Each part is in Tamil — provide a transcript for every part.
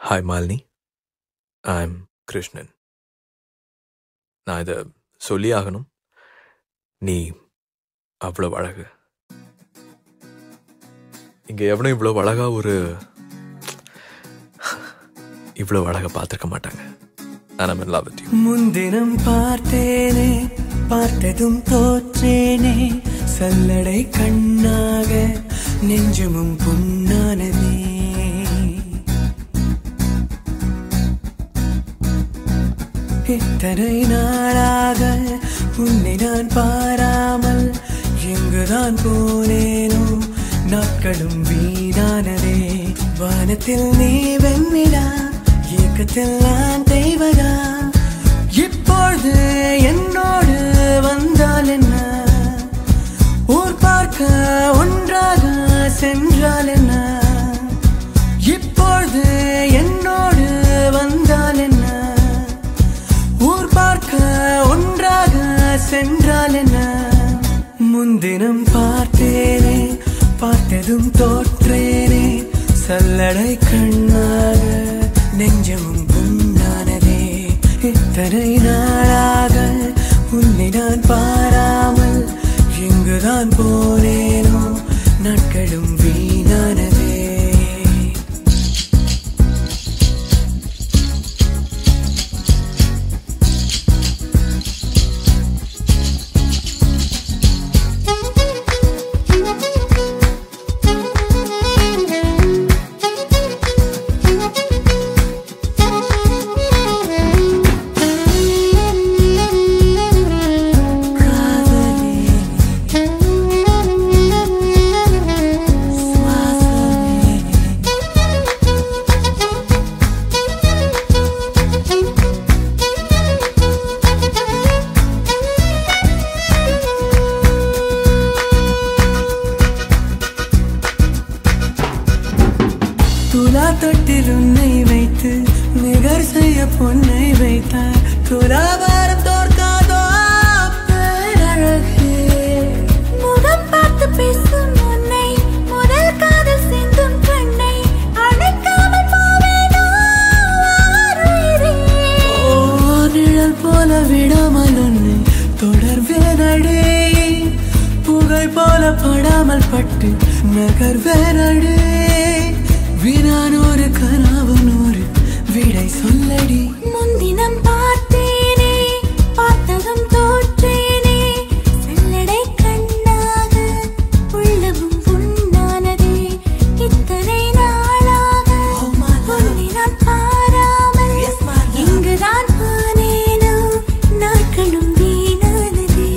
Hi Malini I am Krishnan நான் இதை சொல்லி ஆகணும் நீ அவ்வளோ அழகு இங்க எவனும் இவ்வளோ அழகா ஒரு இவ்வளோ அழகா பார்த்துருக்க மாட்டாங்க நான் in love with you முன்தினம் பார்த்தேனே பார்த்ததும் தோற்றேனே சல்லடை கண்ணாக நெஞ்சமும் புண்ணானதே இத்தனை நாளாக உன்னை நான் பாராமல் எங்குதான் போனேனோ நாட்களும் வீணானதே வானத்தில் நீ வெண்ணிலா ஏக்கத்தில் நான் தெய்வதா இப்பொழுது என்னோடு வந்தால் என்ன ஊர் பார்க்க ஒன்றாக சென்றால் என்ன இப்பொழுது என்னோடு வந்தால் என்ன ஊர் பார்க்க ஒன்றாக சென்றால் என்ன முன்தினம் பார்த்தேனே பார்த்ததும் தோற்றேனே சல்லடை கண்ணாக நெஞ்சமும் புண்ணானதே இத்தனை நாளாக உன்னை நான் பாராமல் எங்குதான் போனேனோ நாட்களும் வீணானதே துலா தொட்டில் உன்னை வைத்து நிகர் செய்ய பொன்னை வைத்தார் துலாபாரம் தோற்காதோ பேரழகே முகம் பார்த்து பேசும் உன்னை முதல் காதல் சிந்தும் கண்ணை அணைக்காமல் போவேனோ ஆருயிரே. ஓ நிழல் போல விடாமல் உன்னை தொடர்வேனடே புகை போல படாமல் பட்டு நகர்வேனடே வினானூறு கனவு நூறு விடை சொல்லடி முன்தினம் பார்த்தேனே பார்த்ததும் தோற்றேனே சல்லடை கண்ணாக உள்ளமும் புண்ணானதே இத்தனை நாளாக உன்னை நான் பாராமல் இங்குதான் போனேனோ நாட்களும் வீணானதே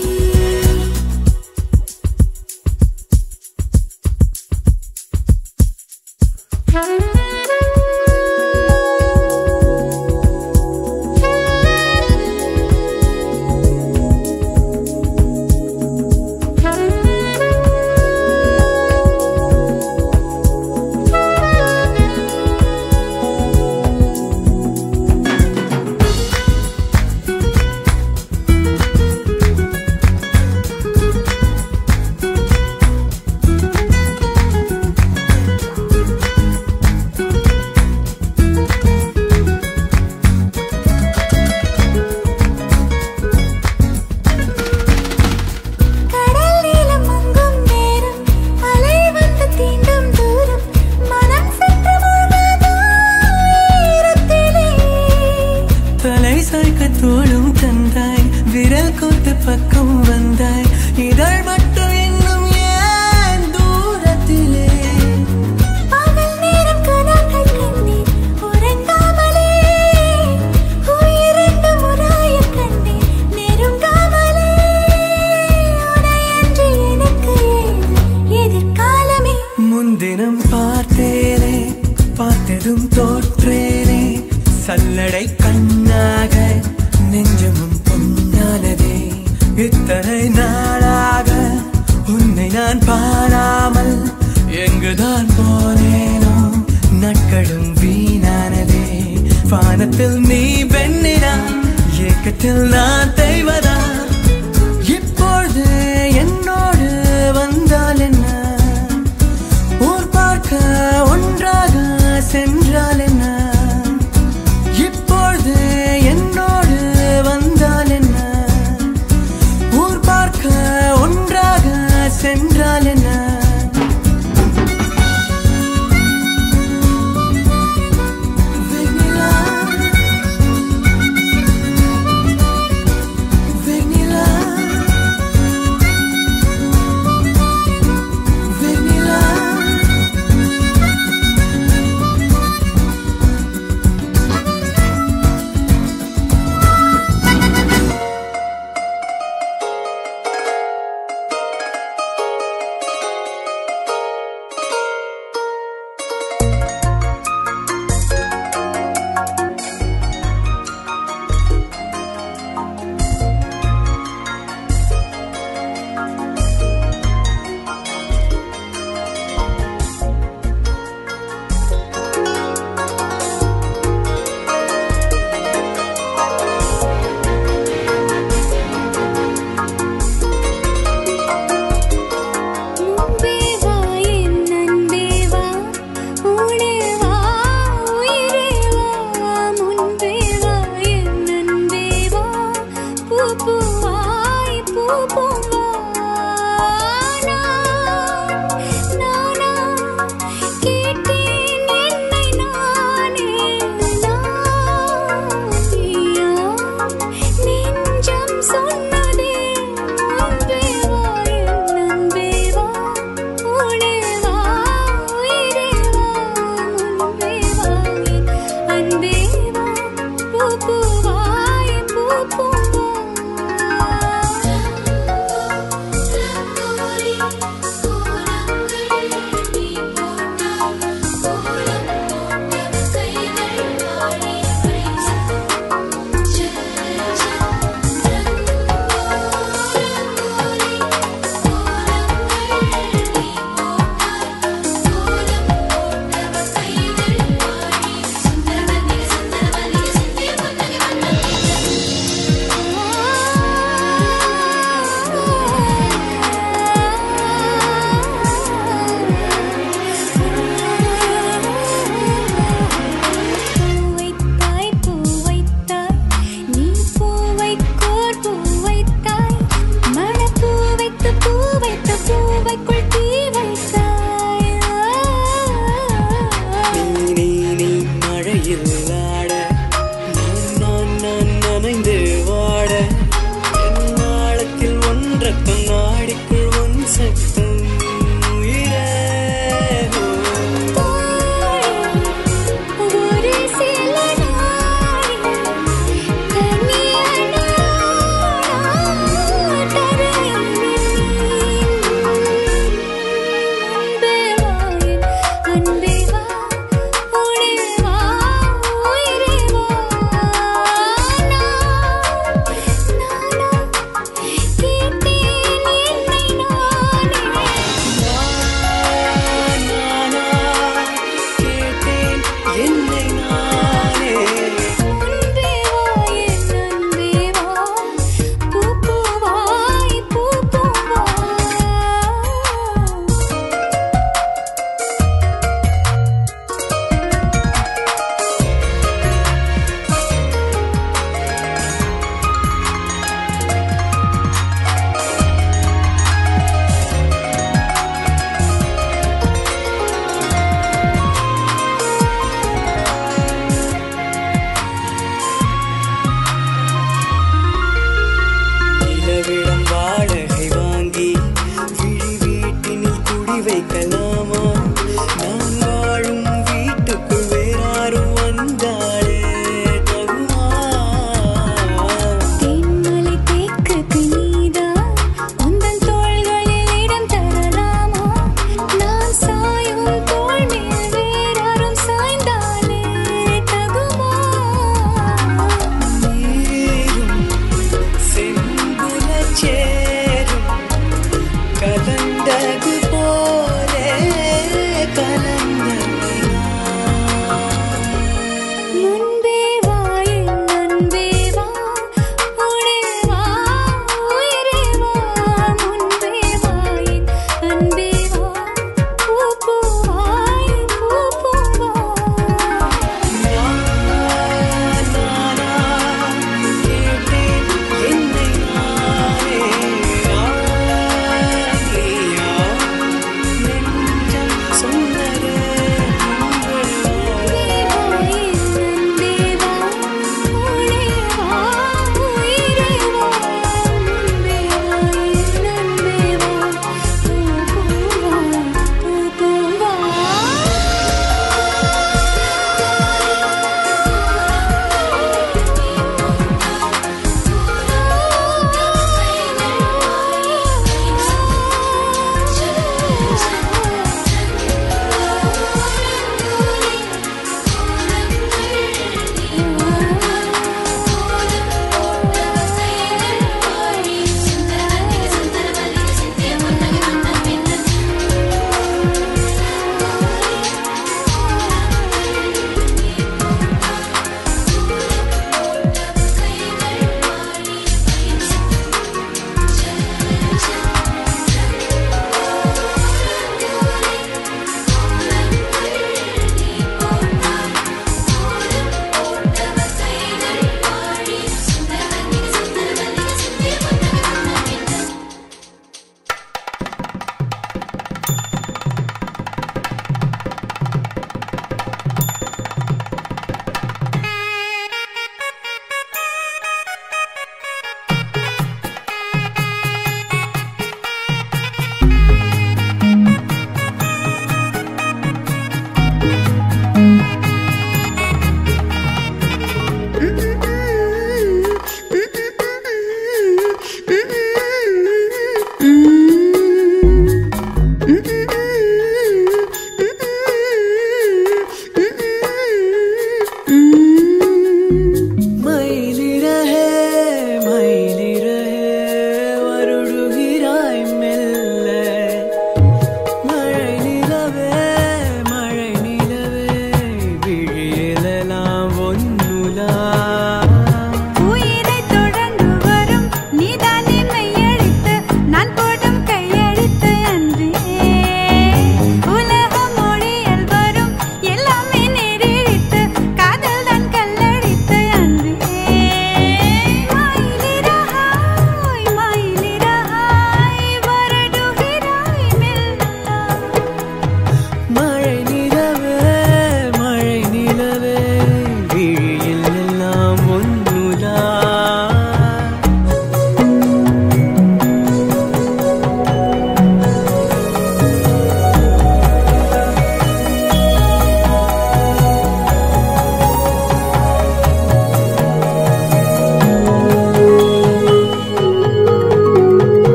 கடல் நீளம் மங்கும் நேரம் அலை வந்து தீண்டும் தூரம் மனம் சற்று மூழ்காதோ ஈரத்திலே தலை சாய்க்க தோளும் தந்தாய் விரல் கோத்து பக்கம் வந்தாய் இதழ் மட்டும் இன்னும் ஏன் தூரத்திலே பகல் நேரம் கனாக்கள் கண்டேன் உறங்காமலே உயிரென்று முறாய கண்டேன் நெருங்காமலே உனையன்று எனக்கு ஏது எதிர்காலமே முன்தினம் பார்த்தேனே பார்த்ததும் தோற்றேனே சல்லடை கண்ணாக நெஞ்சமும் பொன்னானதே இத்தனை நாளாக உன்னை நான் பாராமல் எங்குதான் போனேனோ நாட்களும் வீணானதே வானத்தில் நீ வெண்ணிலா ஏக்கத்தில் நான் தெய்வதா இப்பொழுது என்னோடு வந்தால் என்ன ஊர் பார்க்க ஒன்றாக சென்றால் என்ன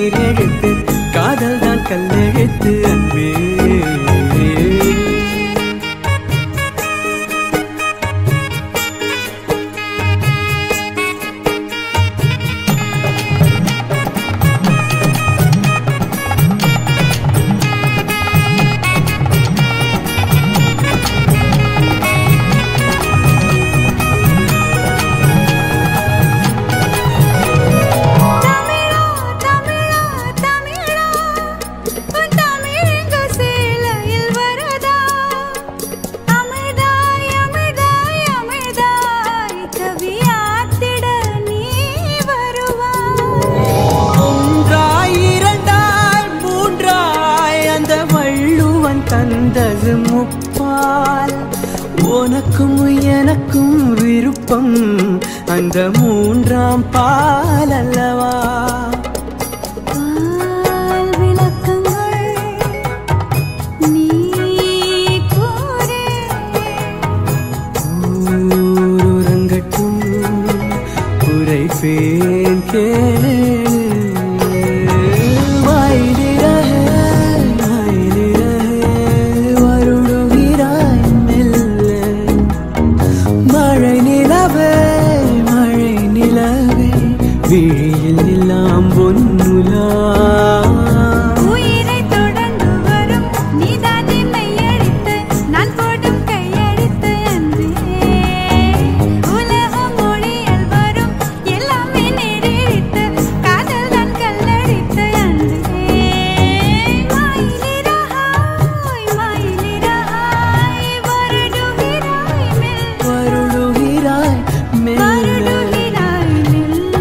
நீர் எழுத்து காதல் தான் கல்லெழுத்து அன்பே தமிழா தமிழா தமிழா உன் தமிழெங்க சேலையில் வரதா அமிர்தாய் அமிர்தாய் அமிர்தாய் கவியாத்திட நீ வருவாய் ஒன்றாய் இரண்டாய் மூன்றாய் அந்த வள்ளுவன் தந்தது முப்பால் உனக்கும் எனக்கும் விருப்பம் அந்த மூன்றாம் பால் அல்லவா பால் விளக்கங்கள் நீ கூறே ஊருறங்கட்டும் உரைப்பேன் கேளு வாயிலிரகே, வாயிலிரகே, வருடுகிறாய் மெல்ல. மழை நிலவே மழை நிலவே விழியில் எல்லாம் பொன்னுலா உயிரை தொடர்ந்து வரும் நீதான் என்னை அழித்து நான் போடும் கையெழுத்து அன்றே உலகம் மொழியில் வரும் எல்லாமே நீரிழித்து காதல் தான் கல்லடித்து அன்றே மயிலிறகாய் மயிலிறகாய் வருடுகிறாய் மெல்ல வருடுகிறாய் மெல்ல வருடுகிறாய் மெல்ல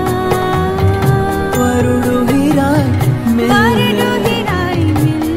வருடுகிறாய் மெல்ல வருடுகிறாய் மெல்ல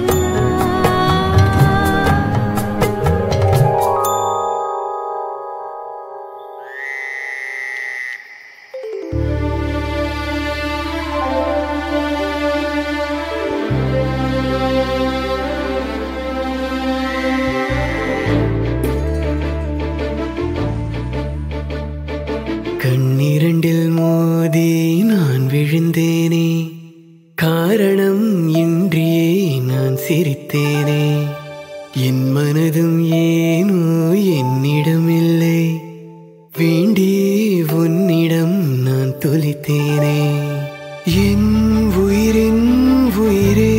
கண்ணிரண்டில் மோதி நான் விழுந்தேனே காரணம் இன்றியே நான் சிரித்தேனே என் மனதும் ஏனோ என்னிடமில்லை வேண்டியே உன்னிடம் நான் தொலைத்தேனே என் உயிரின் உயிரே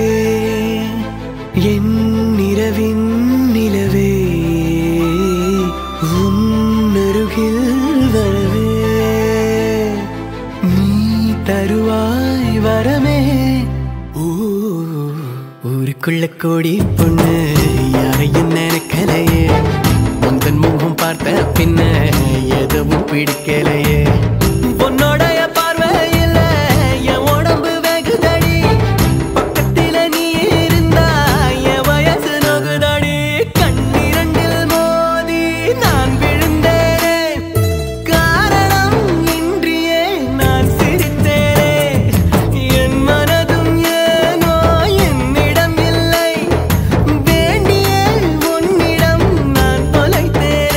என் நிறவின் நிலவே உன் அருகில் வரவே நீ தருவாய் வரமே ஊ, ஊருக்குள்ள கோடி பொண்ணு யாரையும் நினைக்கலையே முந்தன் முகம் பார்த்த பின்ன எதுவும் பிடிக்கலையே உன்னோடைய பார்வையில் என் உடம்பு வெகுதடி பக்கத்தில நீ இருந்தா என் வயசு நோகுதடி கண்ணிரண்டில் மோதி நான் விழுந்தேனே காரணம் இன்றியே நான் சிரித்தேனே என் மனதும் ஏனோ என்னிடம் இல்லை வேண்டிய உன்னிடம் நான் தொலைத்தேனே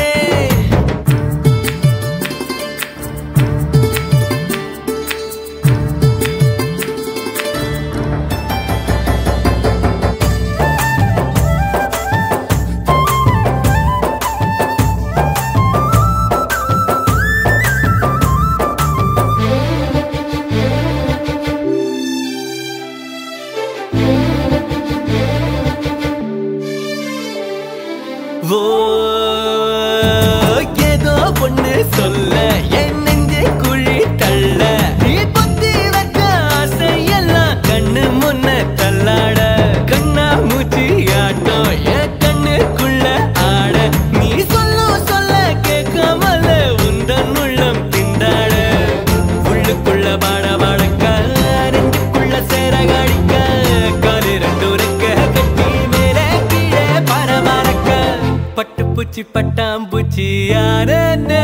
ஓ ஏதோ பொண்ணு சொல்ல என் நெஞ்சு குழி தள்ள நீ பொத்தி வைக்க ஆசை எல்லாம் கண்ணு முன்ன தள்ளாட கண்ணா மூச்சி ஆட்டம் என் கண்ணுக்குள்ள ஆட நீ சொல்ல சொல்ல கேட்காமல உந்தன் உள்ளம் திண்டாட உள்ளுக்குள்ள பாட பாடக்க நெஞ்சுக்குள்ள சேர காடிக்க காலு ரெண்டு ரெக்க கட்டி மேலே கீழே பரபரக்க பட்டு பூச்சி பட்டாம்பூச்சி யாரே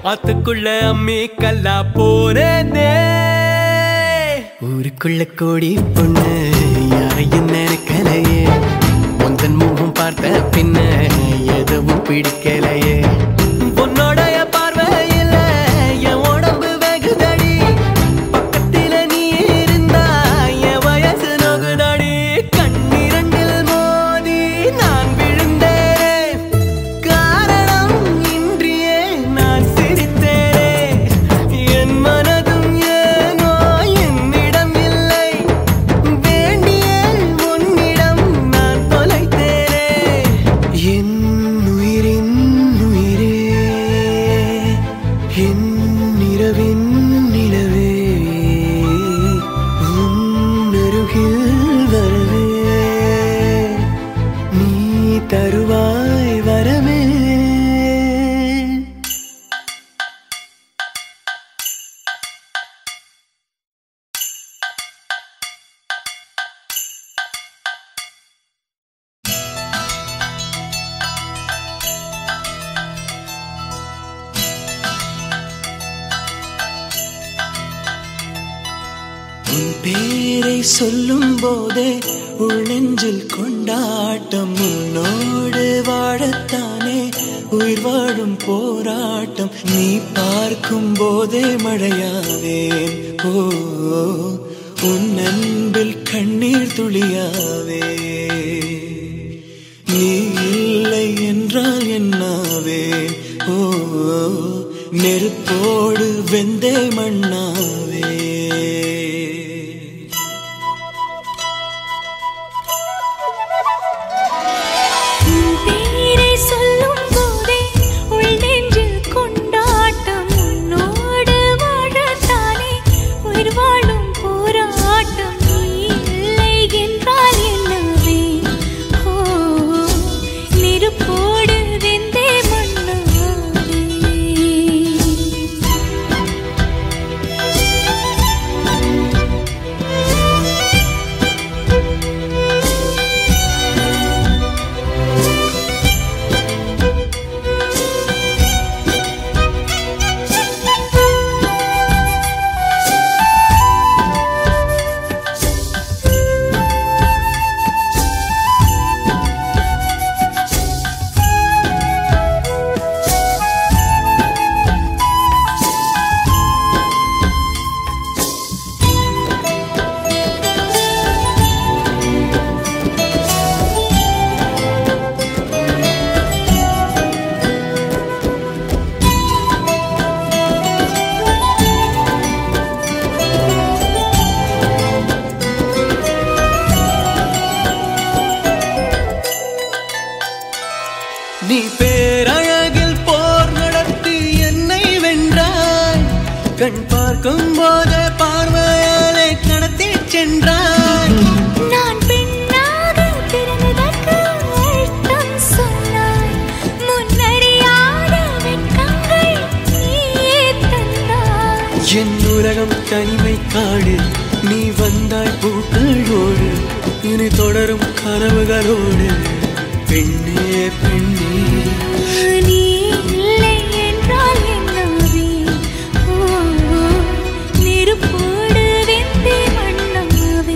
ஆத்துக்குள்ள அம்மி கல்லா போனதே ஊருக்குள்ள கோடி பொண்ணு யாரையும் நினைக்கலையே உந்தன் முகம் பார்த்த பின்ன எதுவும் பிடிக்கலையே உன்னோடைய பார்வையில என் உடம்பு வெகுதடி பக்கத்தில நீ இருந்தா என் வயசு நோகுதடி கண்ணிரண்டில் மோதி நான் விழுந்தேன் காரணம் இன்றியே நான் சிரித்தேனே என் மனதும் ஏனோ என்னிடம் இல்லை வேண்டிய உன்னிடம் நான் தொலைத்தேனே என் உயிரின் உயிரே என் இரவின் நிலவே உன் அருகில் வரவே நீ தருவாய் வரமே உன் பேரை சொல்லும் போதே உள் நெஞ்சில் கொண்டாட்டம் உன்னோடு வாழத்தானே உயிர் வாழும் போராட்டம் நீ பார்க்கும் போதே மழையாவேன் ஓ உன் அன்பில் கண்ணீர் துளியாவே நீ இல்லை என்றால் என்னாவேன் ஓ நெருப்போடு வெந்தே மண்ணாவே உன் பேரை சொல்லும் போதே உள் நெஞ்சில் கொண்டாட்டம் உன்னோடு வாழத்தானே உயிர் வாழும் போராட்டம் நீ இல்லை என்றால் என்னவே ஓ நெருப்போடு வெந்தே மண்ணாவே நீ பேரழகில் போர் நடத்தி என்னை வென்றாய் கண் பார்க்கும் போது பார்வையாலே கடத்தி சென்றாய் நான் பெண்ணாக பிறந்ததற்கு அர்த்தம் சொன்னாய் முன்னறியாத வெட்கங்கள் நீயே தந்தாய் என் உலகம் தனிமை காடு நீ வந்தாய் பூக்களோடு இனி தொடரும் கனவுகளோடு பெண்ணே பெண்ணே நீ இல்லை என்றால் என்னாவே ஓ நெருப்போடு வெந்தே மண்ணாவே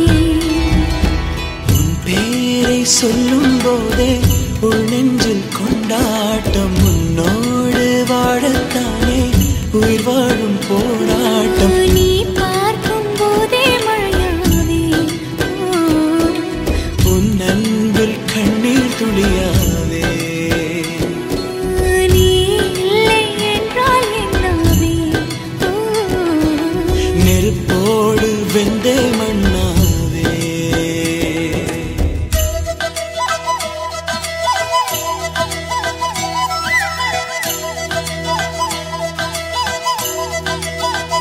உன் பேரை சொல்லும் போதே உள் நெஞ்சில் கொண்டாட்டம் உன்னோடு வாழத்தானே உயிர் வாழும் போராட்டம் நீ பார்க்கும் போதே மழையாவே ஓ உன் அன்பில் கண்ணீர் துளியாவே நீ இல்லை என்றால் என்னாவே ஓ நெருப்போடு வெந்தே மண்ணாவே ஆ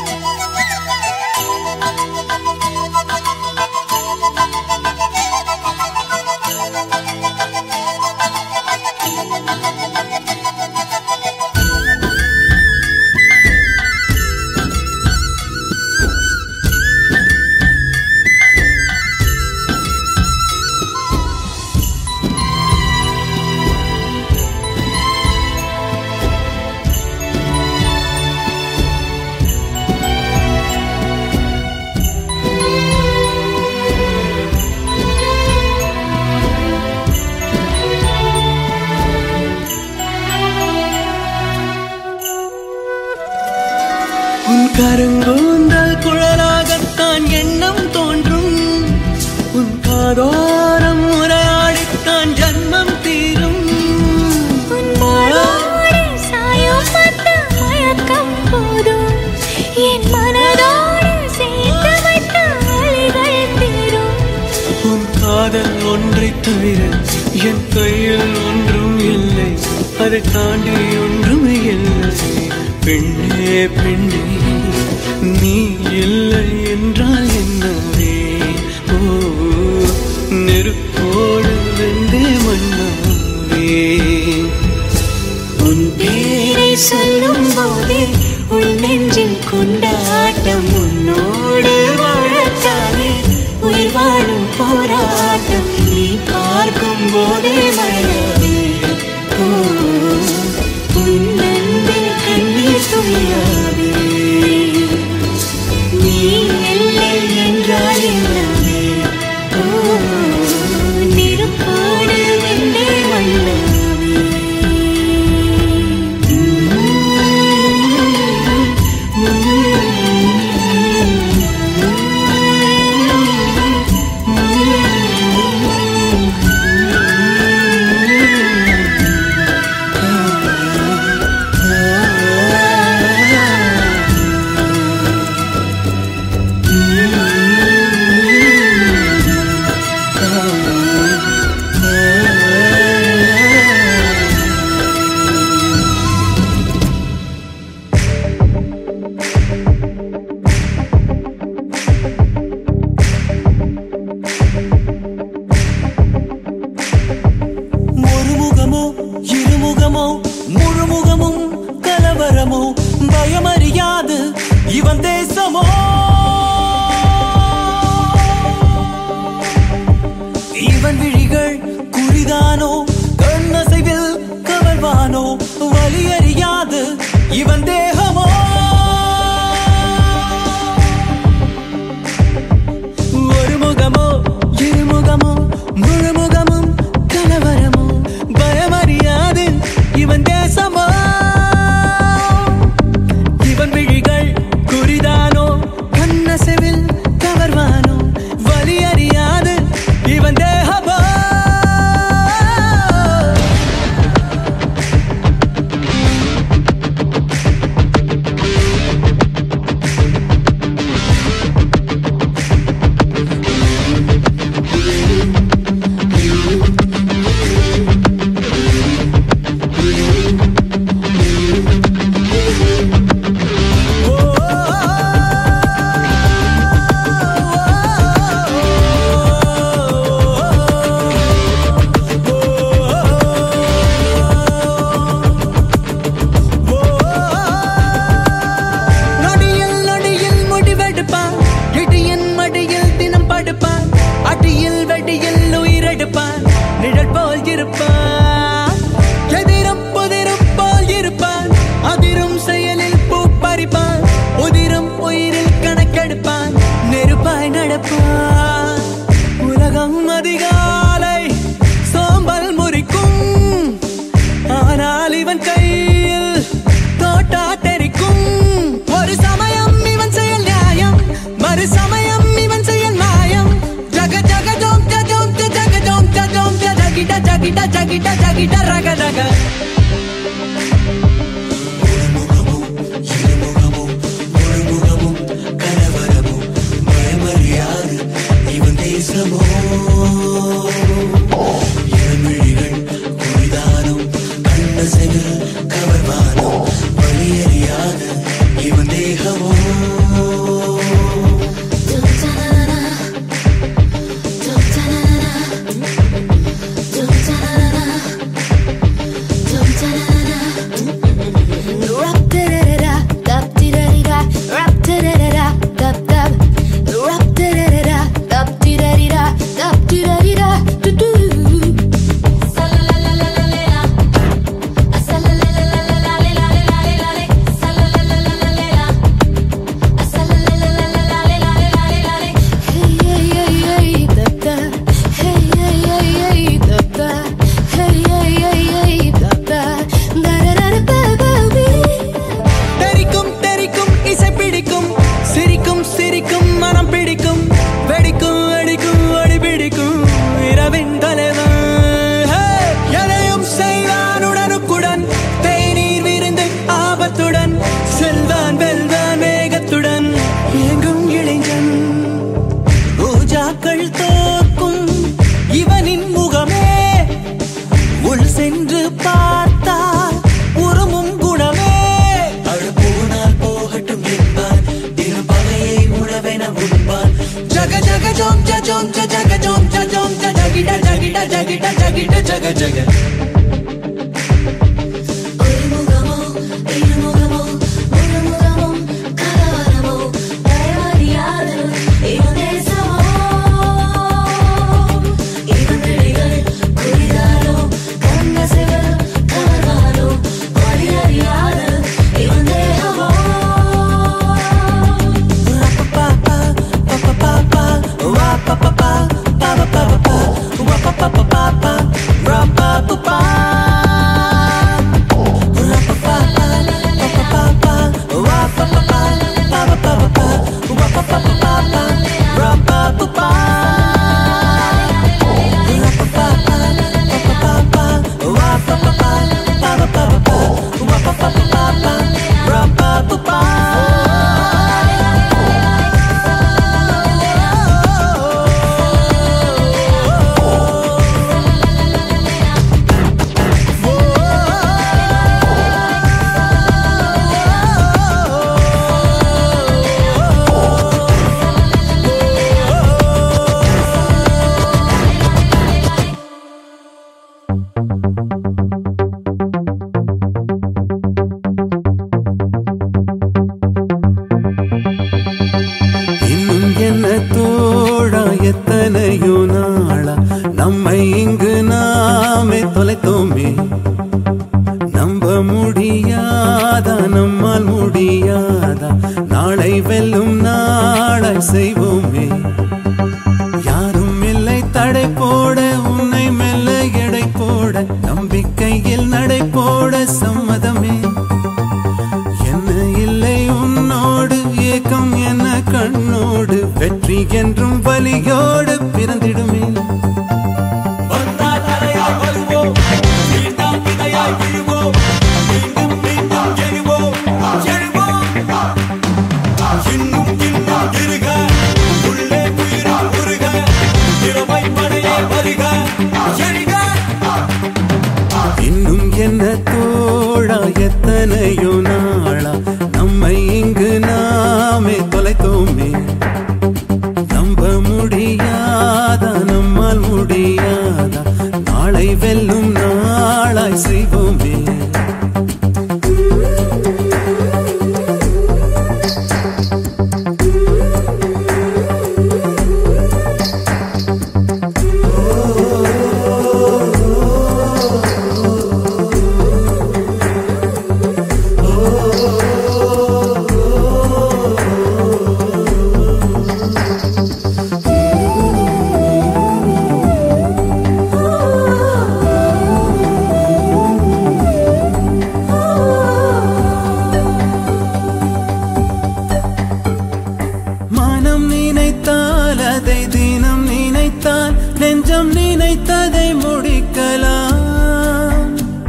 கருங்கூந்தல் குழலாகத்தான் எண்ணம் தோன்றும் உன் காதோரம் உரையாடித்தான் ஜன்மம் தீரும் உன் மாரோடு சாயும் அந்த மயக்கம் போதும் என் மனதோடு சேர்த்து வைத்த அலைகள் தீரும் உன் காதல் ஒன்றை தவிர என் கையில் ஒன்றும் இல்லை அதை தாண்டி ஒன்றும் இல்லை பெண்ணே பெண்ணே நீ இல்லை என்றால் என்னவே ஓ நெருப்போடு வெந்தே மண்ணாவே உன் பேரை சொல்லும் போதே உன் நெஞ்சில் கொண்டாட்டம் உன்னோடு வாழத்தானே உயிர் வாழும் போராட்டம் நீ பார்க்கும் போதே மழையாவே ஓ, உன் அன்பில் கண்ணீர் துளியாவே நீ இல்லை என்றால் என்னவே ஓ நெருப்போடு வெந்தே மண்ணாவே ஒரு முகமோ இருமுகமோ முழுமுகமும் கலவரமோ பயமறியாது இவன் தேசமோ இவன் விழிகள் குறிதானோ கண்ணசைவில் கவர்வானோ வலியறியாது இவன் தேகமோ ஒரு முகமோ இருமுகமோ முழுமுகமும் கலவரமோ பயமறியாது இவன் தேசமோ இவன் விழிகள் குறிதானோ கண்ணசைவில் கவர்வானோ வலி அறியாது இவன் தேகமோ நொடியில் நொடியில் முடிவெடுப்பான் இடியின் மடியில் தினம் படுப்பான் அடியில் வெடியில் உயிரெடுப்பான் நிழல் போல் இருப்பான் எதிரும் புதிரும் போல் இருப்பான் அதிரும் செயலில் பூ பறிப்பான் உதிரும் உயிரில் கணக்கெடுப்பான் நெருப்பாய் நடப்பான் உலகம் அதிகாலை சோம்பல் முறிக்கும் ஆனால் இவன் கையில் தோட்டா தெரிக்கும் ஒரு சமயம் இவன் செயல் நியாயம் மறு சமயம் இவன் செயல் மாயம் ஜக ஜக ஜோம் ஜ ஜோம் ஜ ஜக ஜோம் ஜ ஜோம் ஜ ஜகிட ஜகிட ஜகிட ஜகிட ரக ரக Rap ஜகிட ஜகிட ஜக ஜக ഒരു മുഖമോ ഇരുമുഖമോ ഒരു മുഖമോ കലവരമോ ദയവറിയാതെ ഇരുദേശമോ ഇരുന്നിഴികൾ കുറിതാലോ കണ്ണസികൾ കവർന്നാലോ വഴിയറിയാതെ ഇവൻ ദേഹമോ இன்னும் என்ன தோழா எத்தனையோ நாளா நம்மை இங்கு நாமே தொலைத்தோமே நம்ப முடியாதா நம்மால் முடியாதா நாளை வெல்லும் நாளாய் செய்வோமே யாரும் இல்லை தடை போட உன்னை மெல்ல எடை போட நம்பிக்கையில் நடை போட சம்மதமே என்ன இல்லை உன்னோடு ஏக்கம் என்ன கண்ணோடு வெற்றி என்றும் வலியோடு பிறந்திடுமே வந்தால் அலையாய் வருவோம் வீழ்ந்தால் விதையாய் விழுவோம் மீண்டும் மீண்டும் எழுவோம் எழுவோம் இன்னும் இன்னும் இருக உள்ளே உயிரும் உருக இளமை படையே வருக எழுக இன்னும் என்ன தோழா எத்தனையோ நாளா நம்மை இங்கு நாமே தொலைத்தோமே நம்ப முடியாதா நம்மால் முடியாதா நாளை வெல்லும் நாளாய் செய்வோமே மனம் நினைத்தால் அதை தினம் நினைத்தால் நெஞ்சம் நினைத்ததை முடிக்கலாம்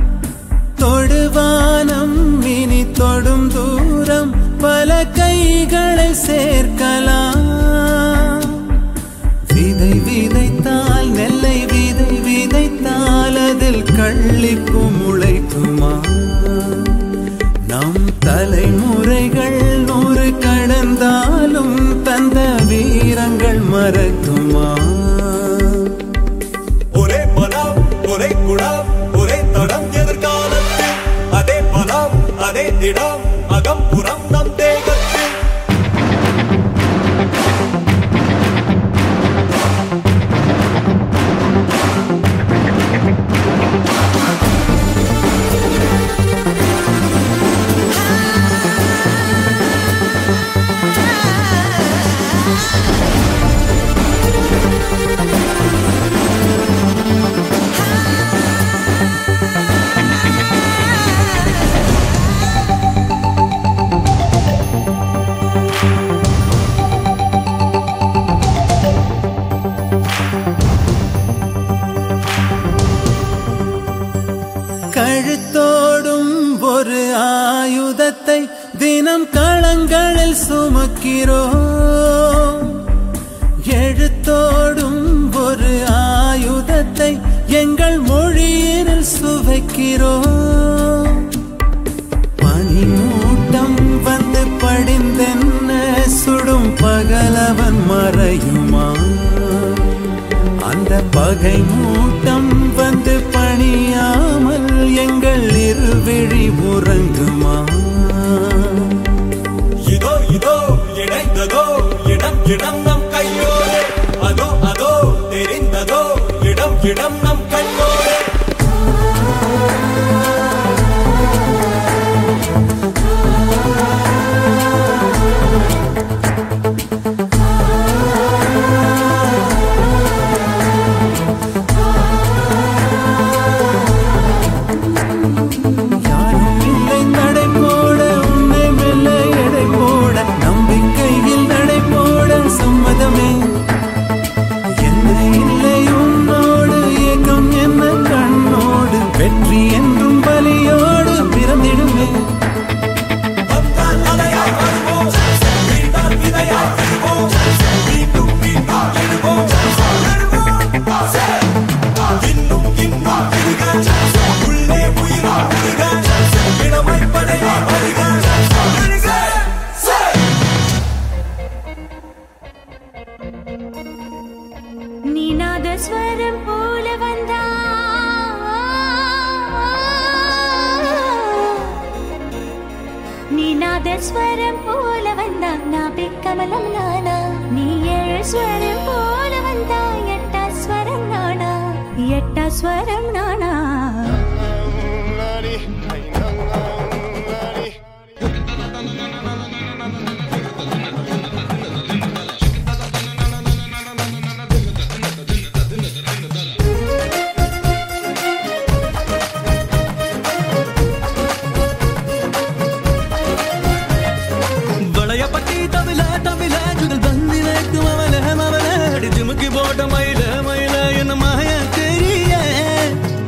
தொடுவானம் இனி தொடும் தூரம் பல கைகளை சேர்க்கலாம் விதை விதைத்தால் நெல்லை விதை விதைத்தால் அதில் கள்ளிப்பு முளைக்குமா நம் தலைமுறைகள் நூறு கடந்தாலும் தந்த வீரங்கள் மறக்குமா ஒரே பலம் ஒரே குணம் ஒரே தடம் எதிர்காலத்தில் அதே பலம் அதே திடம் அகம் புறம் நம் தேகத்தில் கழுத்தோடும் ஒரு ஆயுதத்தை தினம் களங்களில் சுமக்கிறோம் எழுத்தோடும் ஒரு ஆயுதத்தை எங்கள் மொழியினில் சுவைக்கிறோம் பனிமூட்டம் வந்து படிந்தென்ன சுடும் பகலவன் மறையுமா அந்த பகை மூட்டம் வந்து பணியாமல் எங்கள் இருவிழி உறங்குமா இதோ இதோ இணைந்ததோ இடம் இடம் நம் கையோரே அதோ அதோ தெரிந்ததோ இடம் இடம் நம் கண்ணோரே யாரும் இல்லை நடை போட உன்னை மெல்ல எடை போட நம்பிக்கையில் நடை போட சம்மதமே என்ன இல்லை உன்னோடு ஏக்கம் என்ன கண்ணோடு வெற்றி என்றும் பலியோடு பிறந்திடுமே வந்தால் அலையாய் வருவோம் வீழ்ந்தால் விதையாய் விடுவோம் மீண்டும் மீண்டும் எழுவோம் எழுவோம் இன்னும் இன்னும் விடுக உள்ளே உயிரா விடுக இளமை படையை வருக வருக நீநாத ஸ்வரம் போல வந்தா நீநாத ஸ்வரம் போல வந்தா நாபி கமலம் நானா நீ ஏழு ஸ்வரம் போல வந்தா எட்டா ஸ்வரம் நானா எட்டா ஸ்வரம் நானா வளையப்பட்டி தவில தவில சுடல் பந்தி வைக்கும் அவல அவல அடி ஜிமுக்கி போட்ட மயில மயில என்ன மாய தெரிய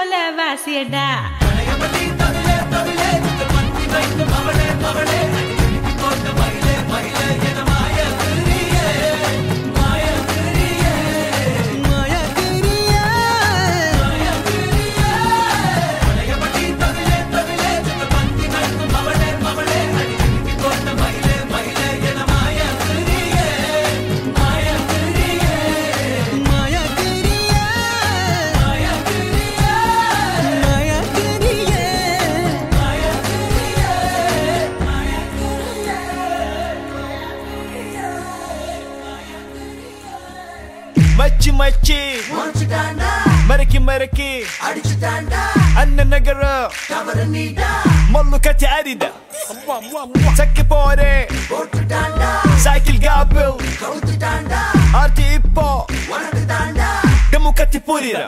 போல வாசியடா மச்சி மச்சி மறக்கி மறக்கி அண்ணன் நகர மல்லு கட்டி ஆடிட சக்கி போரே சைக்கிள் காப்பில் ஆர்த்தி இப்போ டெமு கட்டி புரியுற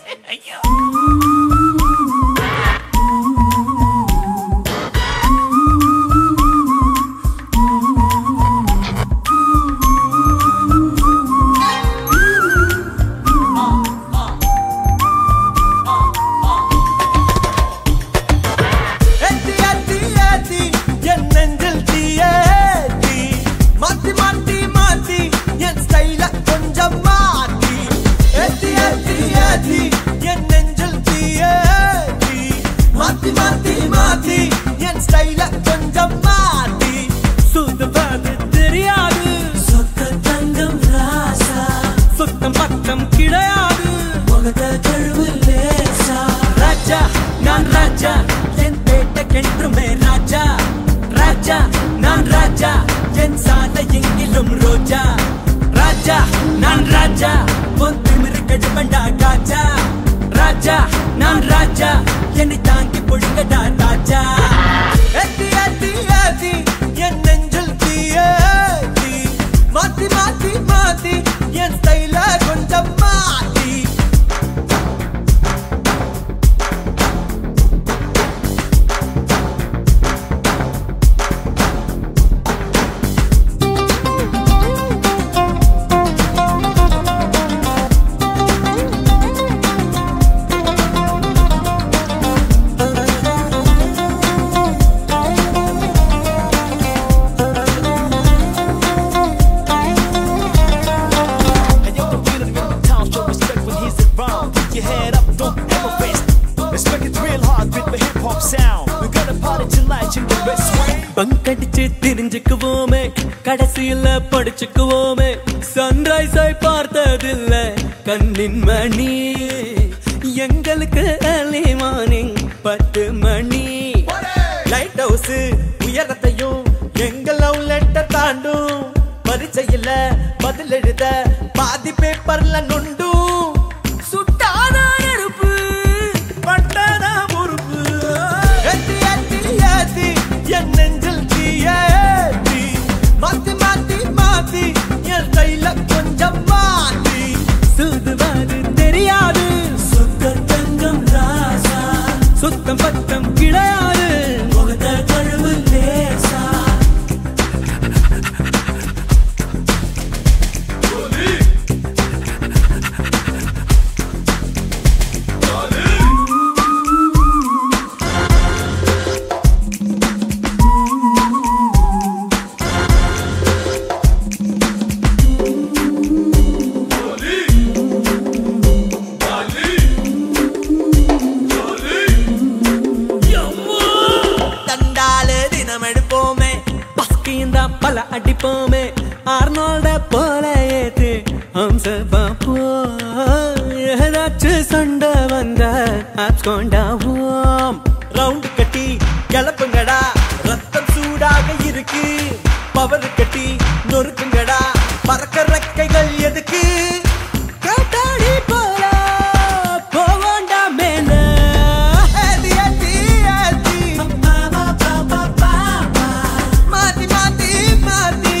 ஏத்தி ஏத்தி ஏத்தி என் நெஞ்சில் தீயேத்தி மாத்தி மாத்தி மாத்தி என் ஸ்டைல கொஞ்சம் மாத்தி ஏத்தி ஏத்தி ஏத்தி என் நெஞ்சில் தீயேத்தி மாத்தி மாத்தி மாத்தி என் ஸ்டைல கொஞ்சம் மாத்தி சுத்தப்பாது தெரியாது சொத்த தங்கம் ராசா சுத்தம் பத்தம் கிடையாது முகத கழுவு லேசா ராஜா நான் ராஜா என் பேட்டைக்கென்றுமே ராஜா ராஜா நான் ராஜா என் சாலை எங்கிலும் ரோஜா ராஜா நான் ராஜா உன் திமிரு கடுப்பண்டா ராஜா ராஜா நான் ராஜா என்னை தாங்கி பொழுங்கடா ராஜா ஏத்தி ஏத்தி ஏத்தி என் நெஞ்சில் தீயேத்தி மாத்தி மாத்தி மாத்தி என் ஸ்டைல கொஞ்சம் மாத்தி And yo, the real in the town show respect when he's around. Keep your head up, don't ever rest. Respect it real hard with the hip hop sound. We got a party tonight in the best way. பங்கடிச்சு தெரிஞ்சுக்குவோமே கடைசியில படிச்சுக்குவோமே சன்ரைஸை பார்த்ததில்ல கண்ணின் மணி எங்களுக்கு early மார்னிங் பத்து மணி லைட் ஹவுஸ் உயரத்தையும் எங்க லவ் லெட்டர் தாண்டும் பரீட்சையில பதில் எழுத பாதி பேப்பர்ல நொண்டும் சுட்டாத நெருப்பு பட்டத பொறுப்பு ஏத்தி ஏத்தி ஏத்தி என் நெஞ்சில் தீயேத்தி மாத்தி மாத்தி மாத்தி என் கையில கொஞ்சம் மாத்தி சுதுவாது தெரியாது சுத்த தங்கம் ராசா சுத்தம் பத்தம் கிடையாது முகத்த கழுவு லேசா தண்டால தினம் எடுப்போமே பஸ்கிந்தா பல அடிப்போமே ஆர்னால்ட போல ஏத்து ஹம்ச பாப்போ ஏதாச்சும் சண்டை வந்த ஆப்ஸ் கொண்டாவோம் ரவுண்ட் கட்டி கிளப்புங்கடா ரத்தம் சூடாக இருக்கு பவர் கட்டி நொறுக்குங்கடா பறக்க ரெக்கைகள் எதுக்கு காட்டாடி போல போவாண்டா மேல ஏத்தி ஏத்தி ஏத்தி மாத்தி மாத்தி மாத்தி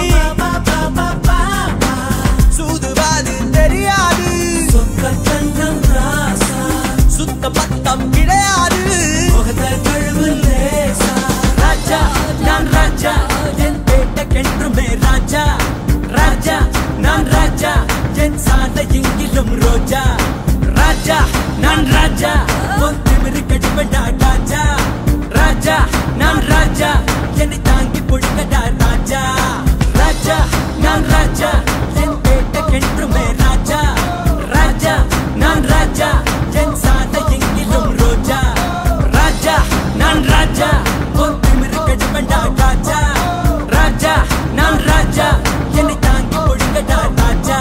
சூதுவாது தெரியாது சொக்க தங்கம் ராசா சுத்த பத்தம் கிடையாது முகத்த கழுவு லேசா ராஜா நான் ராஜா உன் திமிரு கடிபடா ராஜா ராஜா நான் ராஜா என்னை தாங்கி பிடிக்கடா ராஜா ராஜா நான் ராஜா என் பேட்ட கென்றுமே ராஜா ராஜா நான் ராஜா என் சாத எங்கிலும் ரோஜா ராஜா நான் ராஜா உன் திமிரு கடிபடா ராஜா ராஜா நான் ராஜா என்னை தாங்கி பிடிக்கடா ராஜா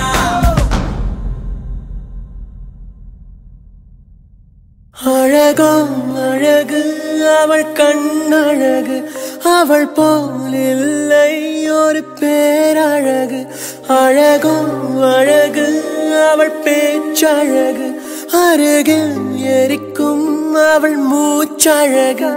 அழகோ அழகு அவள் கண்ணழகு அவள் போல் இல்லை ஒரு பேரழகு அழகோ அழகு அவள் பேச்சழகு அருகில் எரிக்கும் அவள் மூச்சழகு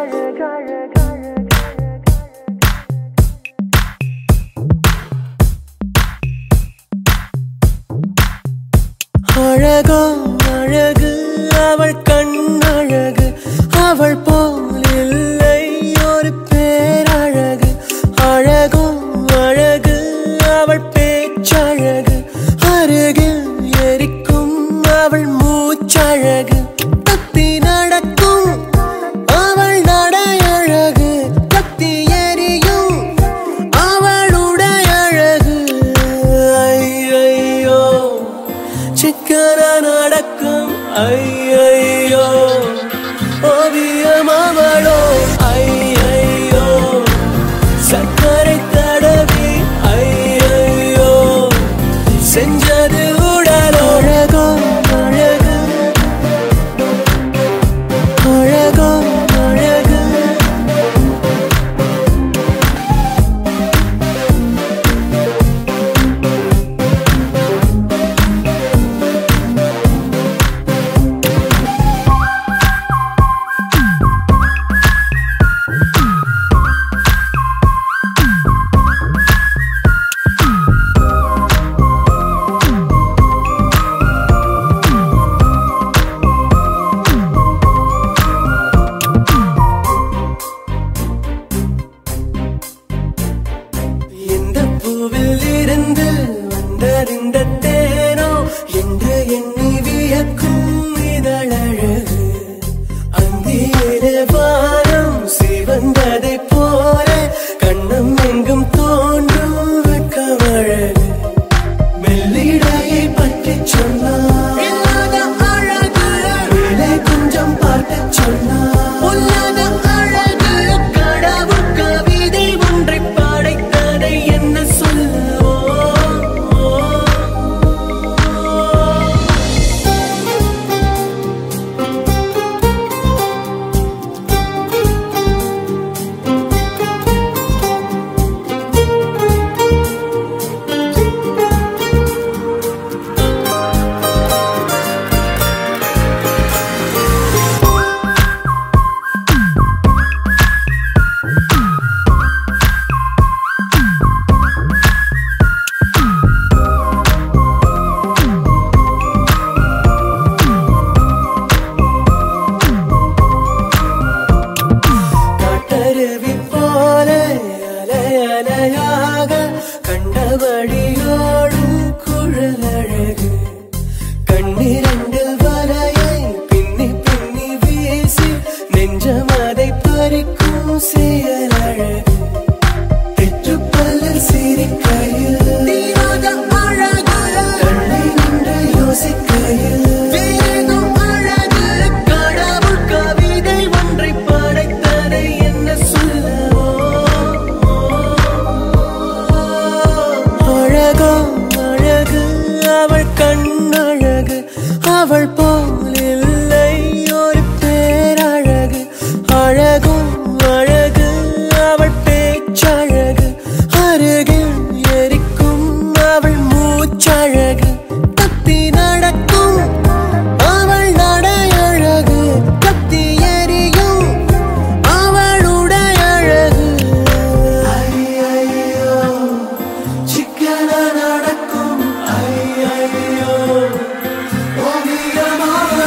அழகோ அழகு அவள் கண்ணழகு அவள் போல் இல்லை ஒரு பேரழகு அழகோ அழகு அவள் பேச்சழகு அருகில் எரிக்கும் அவள் மூச்சழகு தப்பி நடக்கும் அவள் நடையழகு கத்தி எரியும் அவளுடைய அழகு ஐயையோ சிக்கன நடக்கும் ஐயையோ ஓவியம் அவளோ ஐயையோ சக்கரை தடவி ஐயையோ செஞ்சது உடலோ அழகோ அழகு அழகோ அழகு எந்த பூவில் இருந்து வந்தறிந்த தேனோ என்று எண்ணி வியக்கும் இதழழகு அந்தியிலே வானம் சிவந்ததை போல கண்ணம் எங்கும் தோன்றும் வெட்கமழகு மெல்லிடையை பற்றி சொன்னார் இல்லாத அழகு மேலே கொஞ்சம் பார்த்து சொன்னார் பொல்லாத அழகு கடவுள் கவிதை ஒன்றை படைத்ததை என்ன சொல்லுவோ காட்டருவி போல அலை அலையாக கண்டபடியோடும் குழலழகு கண்ணிரண்டில் வரையை பின்னி பின்னி வீசி நெஞ்சம் அதை பறிக்கும் செயலழகு தெற்றுப்பல்லில் சிரிக்கையில் தீராத அழகு கண்ணை நின்று யோசிக்கையில் வேகம் அழகு கடவுள் கவிதை ஒன்றை படைத்ததை என்ன சொல்லவோ அழகோ அழகு அவள் கண்ணழகு அவள் போல் இல்லை ஒரு பேரழகு அழகோ அழகு அவள் பேச்சழகு அருகில் எரிக்கும் அவள் மூச்சழகு தப்பி நடக்கும் அவள் நடையழகு கத்தி எரியும் அவளுடைய அழகு ஐயையோ சிக்கன நடக்கும் ஐயையோ ஓவியமாக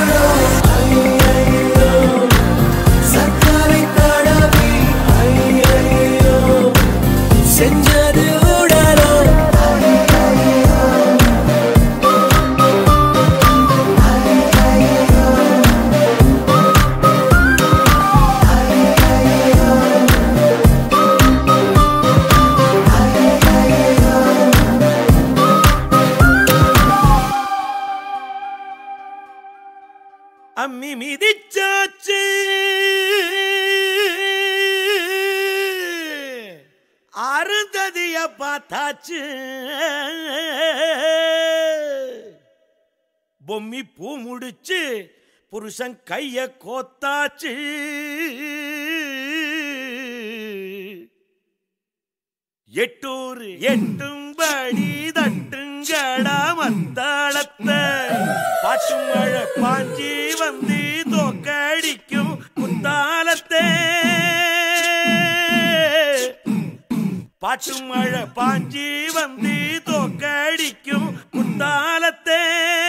அம்மி மிதிச்சாச்சு அருந்ததிய பார்த்தாச்சு பொம்மி பூ முடிச்சு புருஷன் கைய கோத்தாச்சு எட்டூர் எட்டும்படி தட்டுங்கடா மத்தாளத்தை பாட்டு மழை பாஞ்சி வந்து தோக்கடிக்கும் குத்தாலத்தை பாட்டு மழை பாஞ்சி வந்து தோக்கடிக்கும் குத்தாலத்தை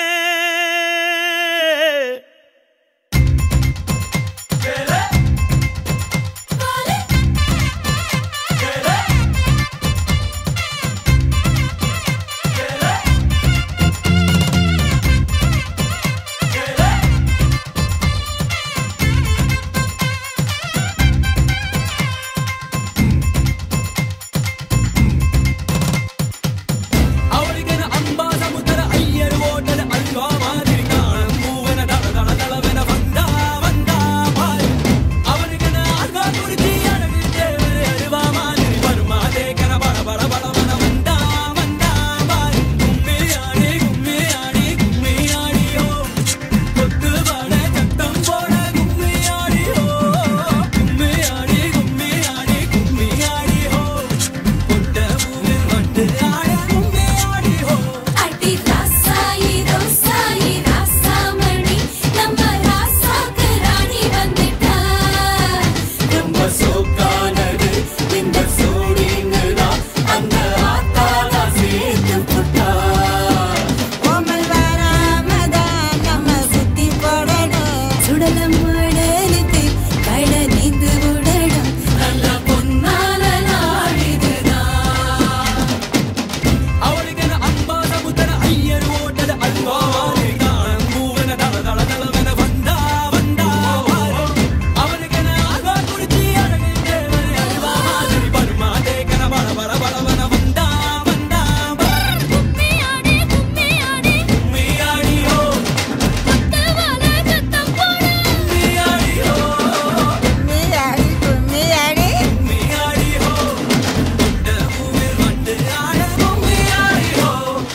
அவளுக்கென அம்பா சமுத்திர ஐயர் ஓட்டல அல்வா மாதிரி காணும் பூவன தள தள தளவென வந்தா வந்தா பாரு அவளுக்கென அல்வா குறிச்சி அழகு தேவர் அழுவா மாதிரி வருமா தேக்கன பட பட படவன வந்தா வந்தா பாரு கும்மி ஆடி கும்மி ஆடி கும்மி ஆடியோ கொத்து பாட சத்தம் போட கும்மி ஆடியோ கும்மி ஆடி கும்மி ஆடி கும்மி ஆடியோ கொட்ட பூவில் வந்து ஆட கும்மி ஆடியோ அடி ராசாயி ரோசாயி ராசாமணி நம்ம ராசாக்கு ராணி வந்துட்டா ரொம்ப சோக்கானது இந்த சோடிங்களா அந்த ஆத்தாளா சேர்த்து புட்டா கோமல் வராமதான் நம்ம சுத்தி போடணும் சுடலம் உடலுக்கு கைட நீந்து விடணும் நல்ல பொன்னால நாழிதுதான் அவளுக்கென அம்பா சமுத்திர ஐயர் ஓட்டல அல்வா மாதிரி காணும் பூவன தள தள தளவென வந்தா வந்தா பாரு அவளுக்கென அல்வா குடிச்சி அழகு தேவர் அல்வா மாதிரி வருமா தேக்கன பட பட படவன வந்தா வந்தா பாரு கும்மி ஆடி கும்மி ஆடி கும்மி ஆடியோ தவால சத்தம் போடு கும்மி ஆடியோ கும்மி ஆடி கும்மி ஆடி கும்மி ஆடியோ கொண்ட பூவில் வந்து ஆட கும்மி ஆடியோ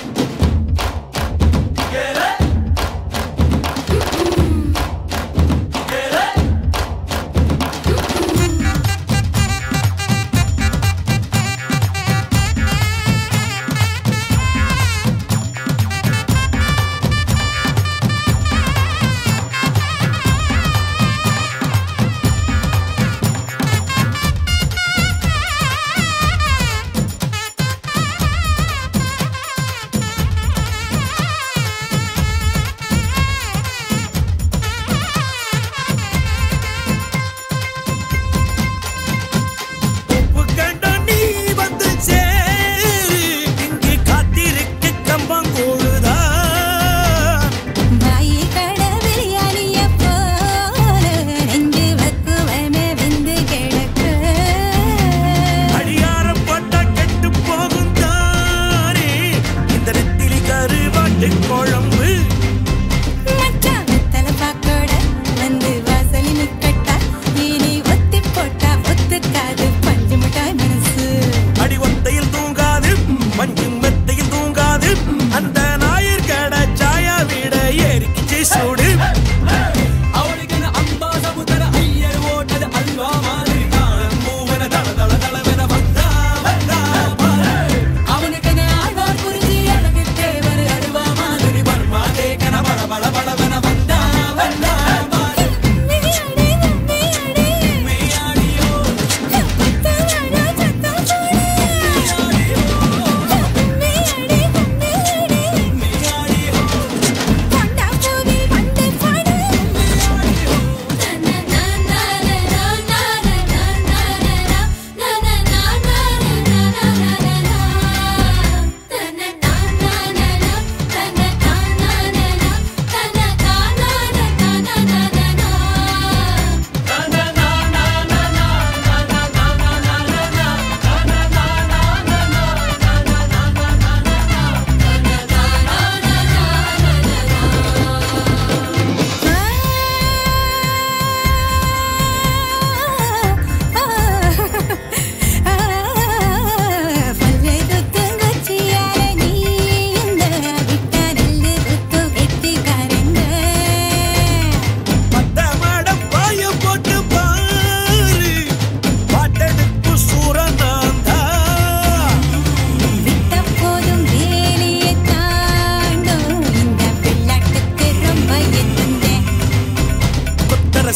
உப்பு கண்ட நீ வந்து சேரு இங்கு காத்திருக்க கம்பம் கூடுதா வாயி கட பிரியாணிய போல நெஞ்சு வக்குவமே வெந்து கிடக்கு அடியாரம் போட்டா கெட்டு போகும் தானே இந்த நெத்திலி கருவாட்டு குழம்பு மச்சான் வெத்தல பாக்கோட வந்து வாசலி நிக்கட்டா இனி ஒத்தி போட்டா ஒத்துக்காது பஞ்சு மிட்டாய் மனசு அடி ஒத்தையில் தூங்காது மஞ்சு மெத்தையில் தூங்காது அந்த ஞாயிறு கடை சாயா விட ஏறிக்கிச்சு சூடு அவளுக்கென அம்பா சமுத்திர ஐயர் ஓட்டல அல்வா மாதிரி காணும் பூவன தள தள தளவென வந்தா வந்தா பாரு அவனுக்கென ஆழ்வார் குறிச்சி அழகு தேவர் அழுவா மாதிரி வருமா தேக்கன பட பட படவென வந்தா வந்தா பாரு மிதியாடி மிதியாடி மெய்யாடியோ பத்தவடா சத்தம் போடு மிதியாடி மிதியாடி மெய்யாடியோ கொண்டா பூவில் வந்து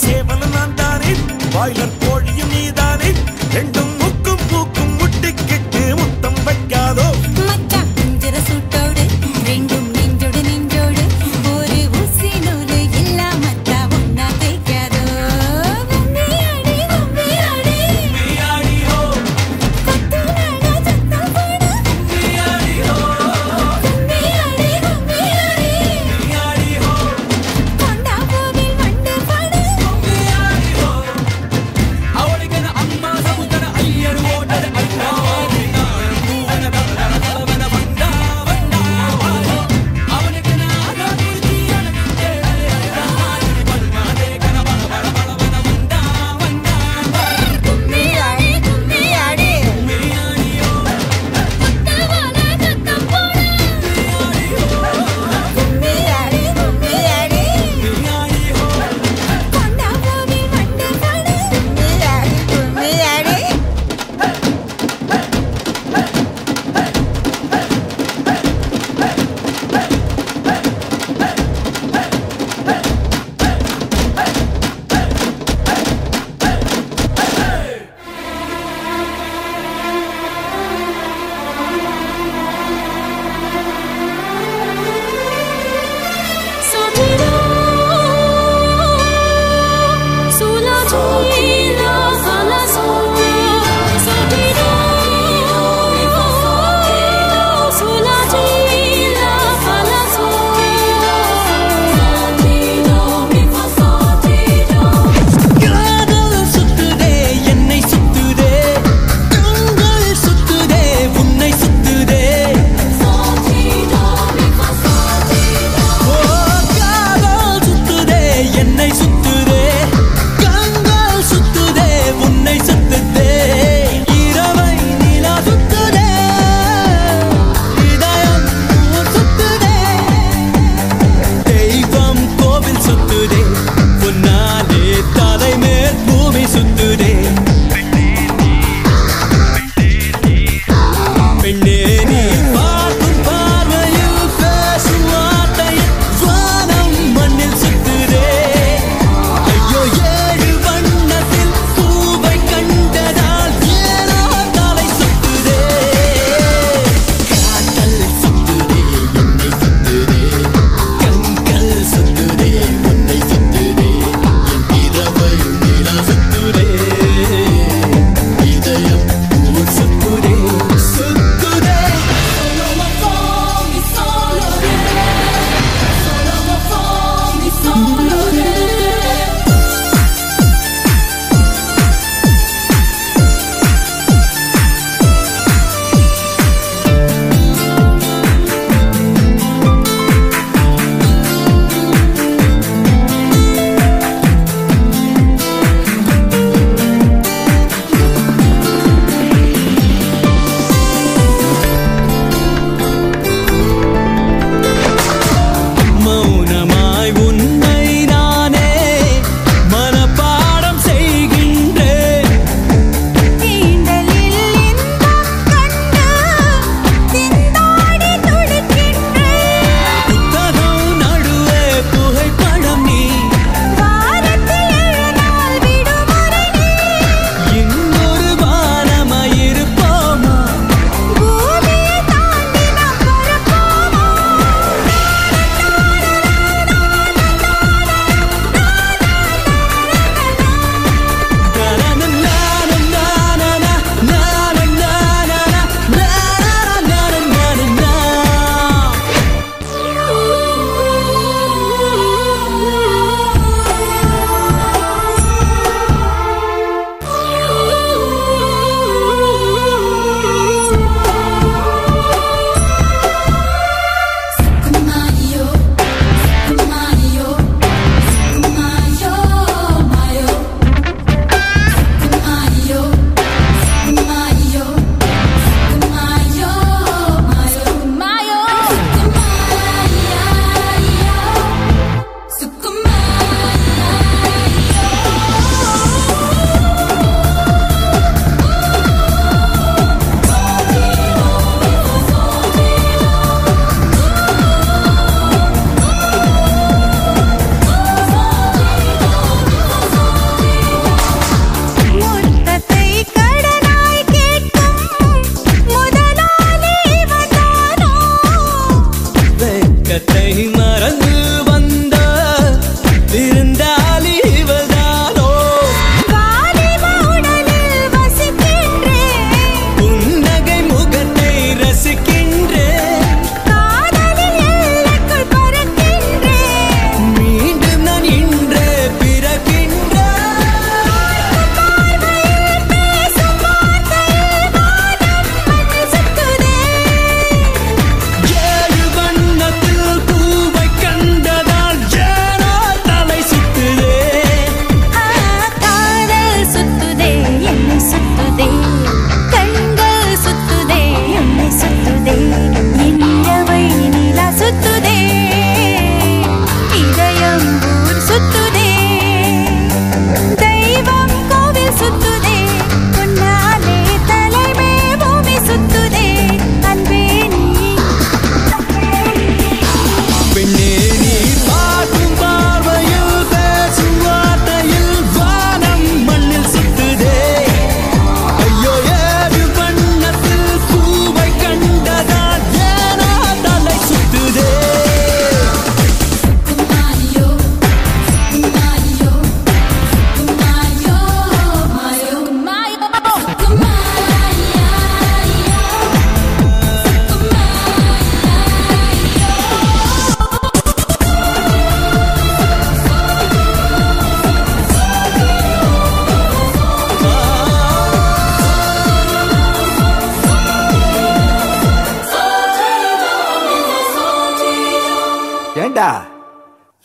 சேவலும் நான் தானே பாய்லர் கோழியும் நீதானே ரெண்டும் முக்கும் மூக்கும் முட்டிக்கிட்டு முத்தம் வைக்காதோ மச்சான் குஞ்சர சூட்டோடு ரெண்டும் நெஞ்சோடு நெஞ்சோடு ஒரு ஊசி நூலு இல்லாம தான் ஒன்னா தேய்க்காதோ கும்மியாடி கும்மியாடி கொத்து நாடா சத்தம் போடு கும்மியாடி கும்மியாடி கொண்டா பூவில் வண்டு பாடு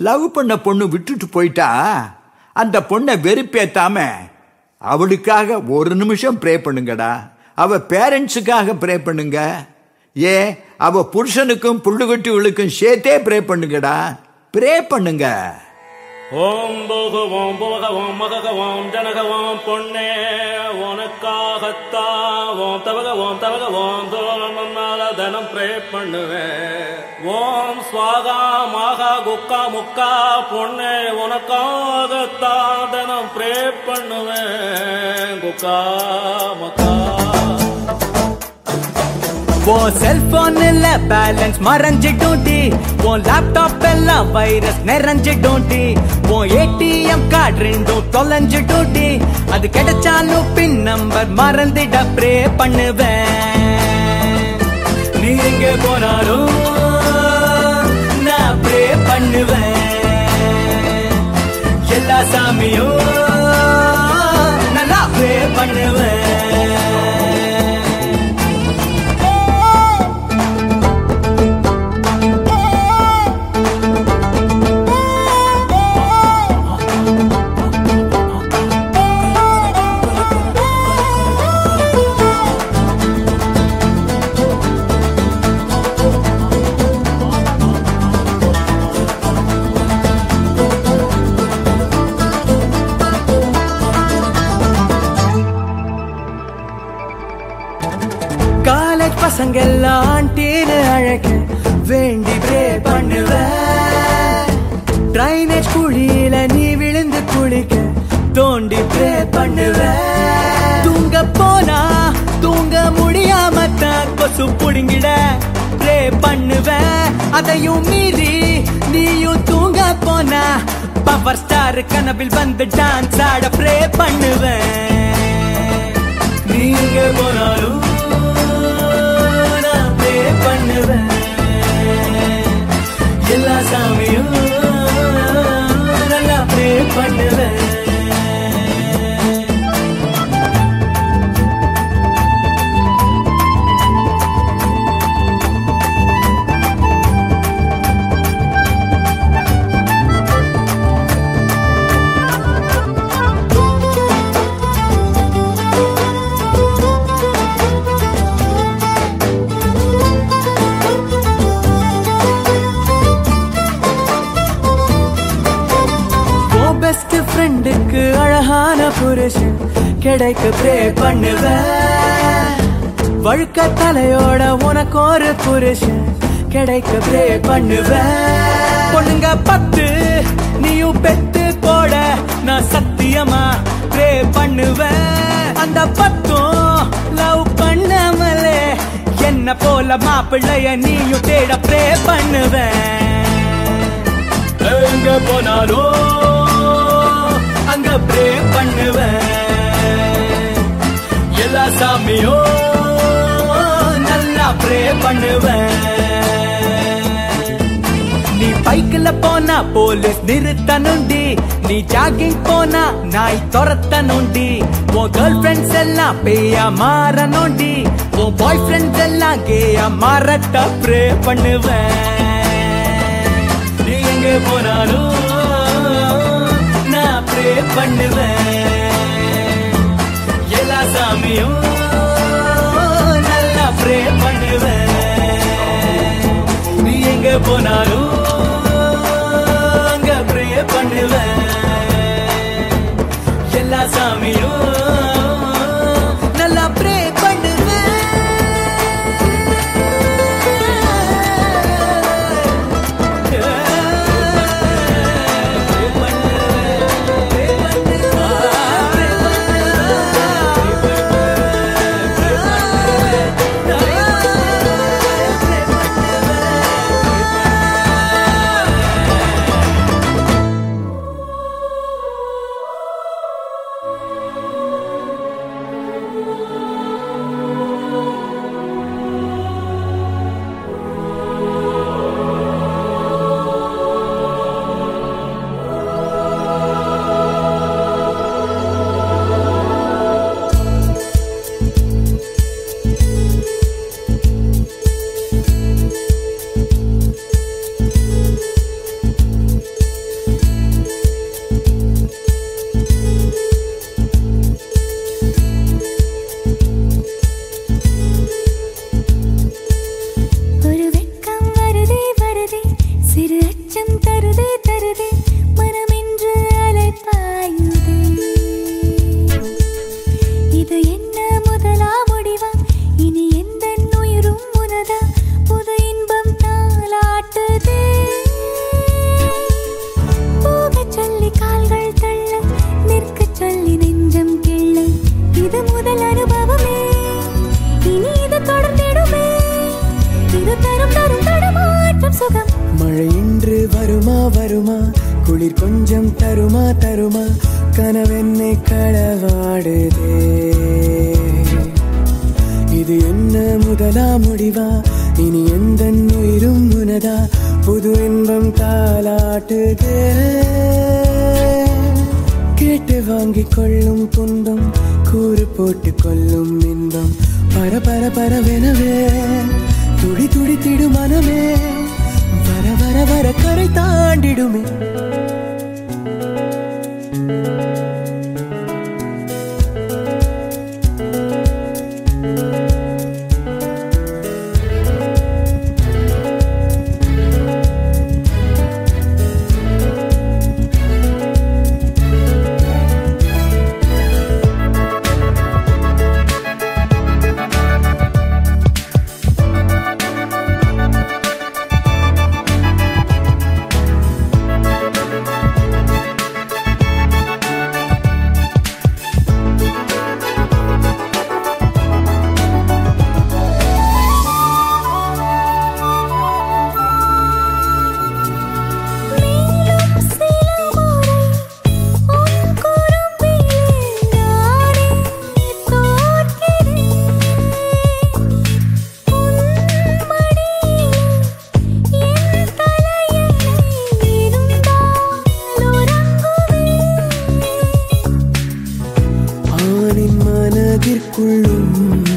லவ் பண்ண பொண்ணு விட்டுட்டு போயிட்டா அந்த பொண்ணை வெறுப்பேத்தாம அவளுக்காக ஒரு நிமிஷம் ப்ரே பண்ணுங்கடா அவ பேரண்ட்ஸுக்காக ப்ரே பண்ணுங்க ஏ அவ புருஷனுக்கும் புள்ளுகுட்டிகளுக்கும் சேர்த்தே ப்ரே பண்ணுங்கடா ப்ரே பண்ணுங்க ஓம் போகவோம் போகவோம் மககவோம் ஜனகவோம் பொன்னே உனக்காகத்தான் ஓம் தவகவோம் தவகவோம் தோழனால தனம் ப்ரே பண்ணுவேன் ஓம் ஸ்வாகா மாகா குக்கா முக்கா பொன்னே உனக்காகத்தான் தனம் ப்ரே பண்ணுவேன் குக்கா மக்கா உன் செல்போன்ல பேலன்ஸ் மறைஞ்சிட்டோண்டி உன் லேப்டாப் எல்லாம் வைரஸ் நிறைஞ்சிட்டோண்டி உன் ஏடிஎம் கார்டு ரெண்டும் தொலைஞ்சிட்டோண்டி அது கிடைச்சாலும் பின் நம்பர் மறந்துட ப்ரே பண்ணுவேன் நீ எங்க போனாலும் நான் ப்ரே பண்ணுவேன் எல்லா சாமியும் நல்லா ப்ரே பண்ணுவேன் காலேஜ் பசங்க எல்லாம் ஆண்டின்னு அழக வேண்டி ப்ரே பண்ணுவேன் ட்ரைனேஜ் குழியில நீ விழுந்து குளிக்க தோண்டி ப்ரே பண்ணுவேன் தூங்க போனா தூங்க முடியாம தான் கொசு புடுங்கிட ப்ரே பண்ணுவேன் அதையும் மீறி நீயும் தூங்க போனா பவர் ஸ்டார் கனவில் வந்து டான்ஸ் ஆட ப்ரே பண்ணுவேன் நீங்க போனாலும் நான் ப்ரே பண்ணுவேன் எல்லா சாமியும் நல்லா ப்ரே பண்ணுவேன் உன் பெஸ்ட் ஃப்ரெண்டுக்கு அழகான புருஷன் கிடைக்க ப்ரே பண்ணுவேன் வழுக்க தலையோட உனக்கு ஒரு புருஷன் கிடைக்க ப்ரே பண்ணுவேன் பொண்ணுங்க பத்து நீயும் பெத்து போட நான் சத்தியமா ப்ரே பண்ணுவேன் அந்த பத்தும் லவ் பண்ணாமலே என்ன போல மாப்பிள்ளைய நீயும் தேட ப்ரே பண்ணுவேன் எங்க போனாலும் அங்க ப்ரே பண்ணுவேன் எல்லா சாமியும் நல்லா ப்ரே பண்ணுவேன் நீ பைக்கில் போனா போலீஸ் நிறுத்தணுண்டி நீ ஜாகிங் போனா நாய் துரத்தணுண்டி உன் கேர்ள் ஃப்ரெண்ட்ஸ் எல்லாம் பேயா மாறணுண்டி உன் பாய் ஃப்ரெண்ட்ஸ் எல்லாம் கேயா மாறட்ட ப்ரே பண்ணுவேன் நீ எங்க போனாலும் நான் ப்ரே பண்ணுவேன் எல்லா சாமியும் நல்லா ப்ரே பண்ணுவேன் நீ எங்க போனாலும் அங்க ப்ரே பண்ணுவேன் எல்லா சாமியும் நல்லா ப்ரே பண்ணுவேன் குளிர் கொஞ்சம் தருமா தருமா கனவென்னை களவாடுதே இது என்ன முதலா முடிவா இனி எந்த உயிரும் உனதா புது இன்பம் தாளாட்டுதே கேட்டு வாங்கிக் கொள்ளும் துன்பம் கூறு போட்டு கொள்ளும் இன்பம் பர பர பரவெனவே துடி துடி திடு மனமே வர வர வர கரை தாண்டிடுமே ஆணின் மனதிற்குள்ளும்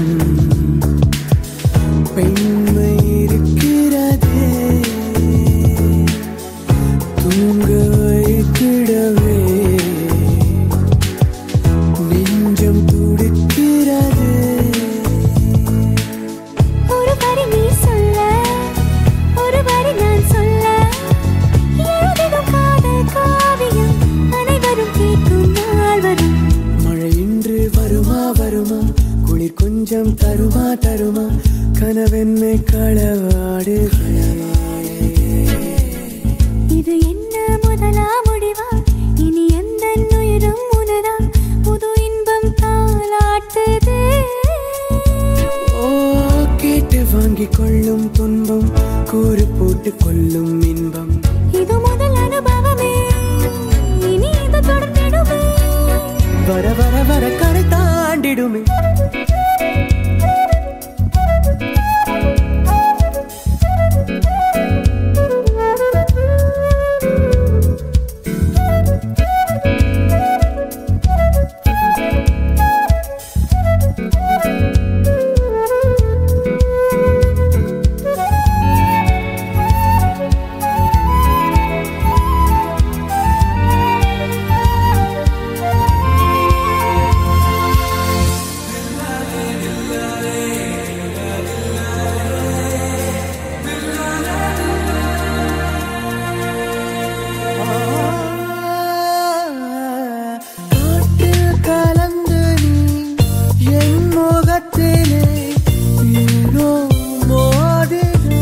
பெண்மை இருக்கிறதே தூங்க வைத்திடவே நெஞ்சம் துடிக்கிறதே ஒரு வரி நீ சொல்ல ஒரு வரி நான் சொல்ல எழுதிடும் காதல் காவியம் அனைவரும் கேட்கும் நாள் வரும் மழை இன்று வருமா வருமா குளிர் கொஞ்சம் தருமா தருமா கனவென்னை களவாடுகிறே இது என்ன முதலா முடிவா இனி எந்த உயிரும் உனதா புது இன்பம் தாளாட்டுதே ஓ கேட்டு வாங்கிக் கொள்ளும் துன்பம் கூறு போட்டு கொள்ளும் இன்பம் இது முதல் அனுபவமே இனி இது தொடர்ந்திடுமே வர வர வர கரை தாண்டிடுமே காற்று கலந்து நீ என் முகத்திலே ஏனோ மோதினாய்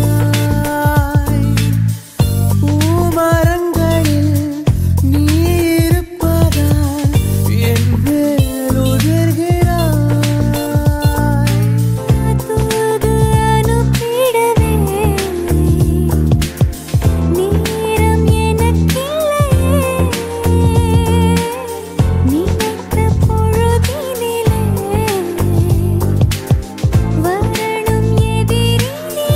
பூமரங்களில் நீ இருப்பதால் என் மேல் உதிர்கிறாய் தூது அனுப்பிடவே நேரம் எனக்கில்லையே நினைத்த பொழுதினிலே வரணும் எதிரினிலே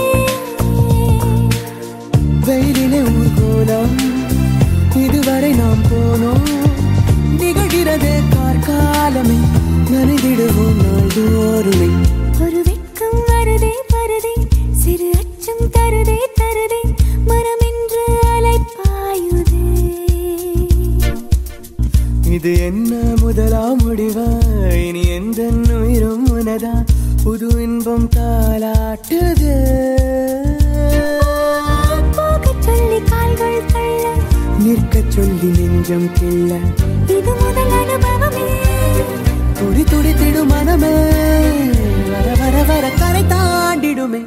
வெயிலிலே ஊர்கோலம் இதுவரை நாம் போனோம் நிகழ்கிறதே கார்காலமே நனைதிடுவோம் நாள்தோறுமே ஒரு வெட்கம் வருதே வருதே சிறு அச்சம் தருதே தருதே மனமென்று அலைப்பாயுதே இது என்ன முதலா முடிவா இனி எந்த உயிரும் உனதா புது இன்பம் தாளாட்டுது போகச் சொல்லி கால்கள் தள்ள நிற்கச் சொல்லி நெஞ்சம் கிள்ள இது முதல் அனுபவமே துடி துடித்திடும் மனமே வர வர வர கரை தாண்டிடுமே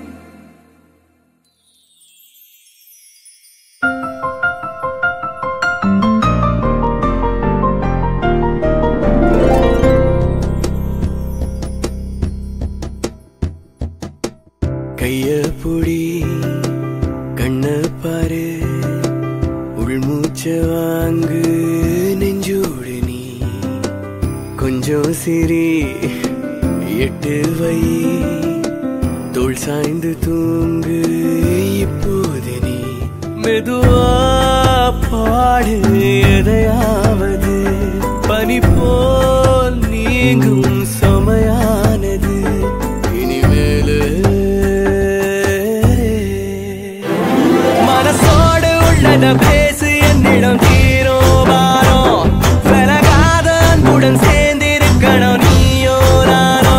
கைய புடி கண்ண பாரு உள்மூச்ச வாங்கு நெஞ்சோடு நீ கொஞ்சம் சிரி எட்டு வை தோள் சாய்ந்து தூங்கு இப்போது நீ மெதுவா பாடு எதையாவது பனி போல் நீங்கும் சமையானது இனிமேலே மனசோடு உள்ளத பேசு என்னிடம் தீரோ பாரோ விலகாத அன்புடன் சேர்ந்திருக்கணும் நீயோ நானோ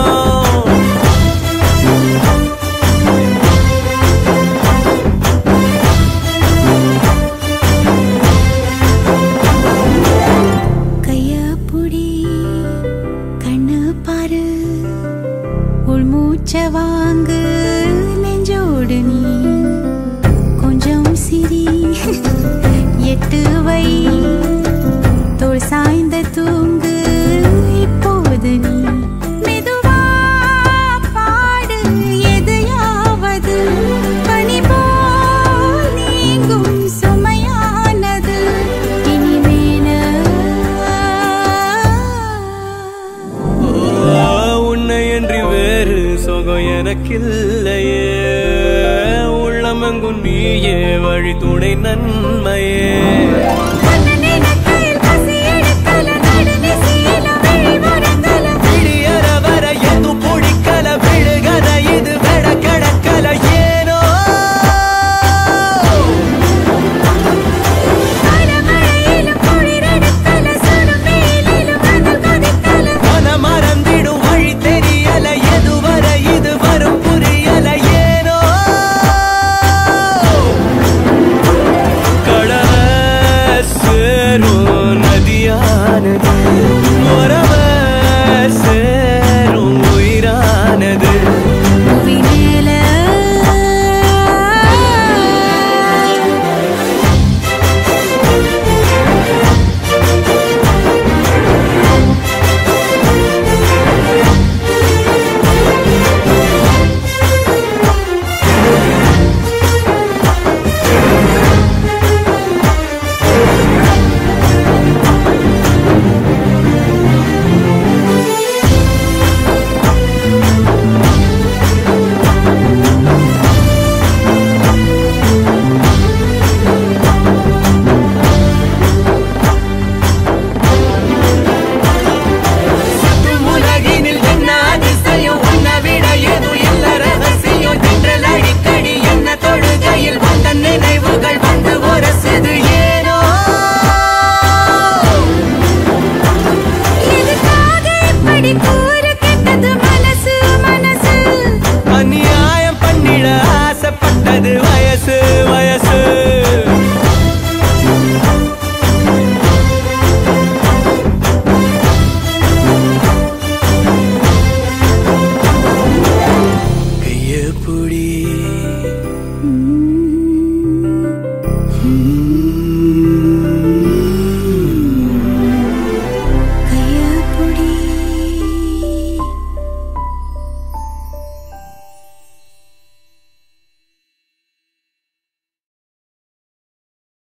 கைய புடி கண்ணு பாரு உள்மூச்ச வாங்கு நெஞ்சோடு நீ கொஞ்சம் சிரி எட்டு வை தோள் சாய்ந்த தூங்கு இப்போது நீ மெதுவா பாடு எதையாவது பனி போல் நீங்கும் சுமையானது இனிமேல உன்னை என்று வேறு சுகம் எனக்கில்லை